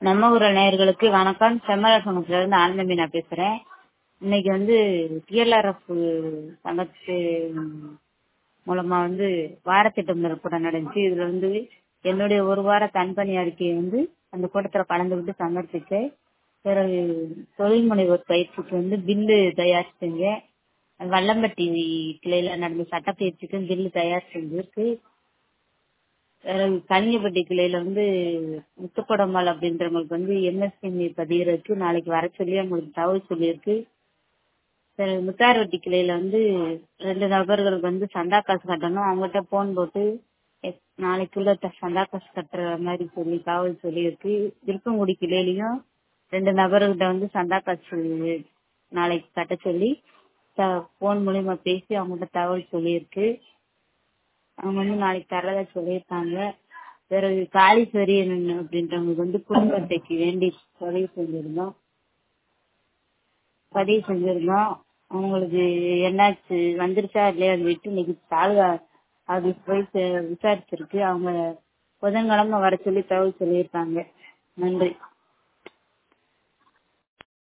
நம்ம ஊரல் நேயர்களுக்கு வணக்கம் செம்மரசங்கத்துல இருந்து ஆனந்தமி நான் பேசுறேன் இன்னைக்கு வந்து டிஎல்ஆர்எஃப் சங்கத்து மூலமா வந்து வாரத்திட்டம் கூட்டம் நடந்துச்சு இதுல வந்து என்னுடைய ஒரு வார கண்பணி அறிக்கையை வந்து அந்த கூட்டத்துல கலந்துக்கிட்டு சமர்ப்பிச்சேன் பிறகு தொழில் முனைவோர் பயிற்சிக்கு வந்து பில்லு தயார் செஞ்சேன் வல்லம்பட்டி கிளையில நடந்த சட்டப்பயிற்சிக்கு பில்லு தயார் செஞ்சிருக்கு பிறகு கலிங்கப்பட்டி கிளையில வந்து முத்துக்கொடம்மாள் அப்படின்றவங்களுக்கு வந்து எம்எஸ்எம்இ பதிகிறதுக்கு நாளைக்கு வர சொல்லி அவங்களுக்கு தகவல் சொல்லியிருக்கு பிறகு முத்தார்வட்டி கிளையில வந்து ரெண்டு நபர்களுக்கு வந்து சந்தா காசு கட்டணும் அவங்ககிட்ட போன் போட்டு எப்- நாளைக்குள்ள த- சந்தா காசு கட்டுற மாதிரி சொல்லி தகவல் சொல்லியிருக்கு திருப்பங்குடி கிளையிலயும் ரெண்டு நபர்கிட்ட வந்து சந்தா காசு நாளைக்கு கட்ட சொல்லி போன் மூலியமா பேசி அவங்ககிட்ட தகவல் சொல்லியிருக்கு அவங்க வந்து நாளைக்கு தரதா சொல்லியிருக்காங்க பிறகு காளீஸ்வரியன் அப்படின்றவங்களுக்கு வந்து குடும்ப அட்டைக்கு வேண்டி பதிவு செஞ்சிருந்தோம் பதிவு செஞ்சிருந்தோம் அவங்களுக்கு என்னாச்சு வந்துருச்சா இல்லையா சொல்லிட்டு இன்னைக்கு தாலுகா ஆபீஸ் போய் சே- விசாரிச்சிருக்கு அவங்க புதன்கிழமை வர சொல்லி தகவல் சொல்லியிருக்காங்க நன்றி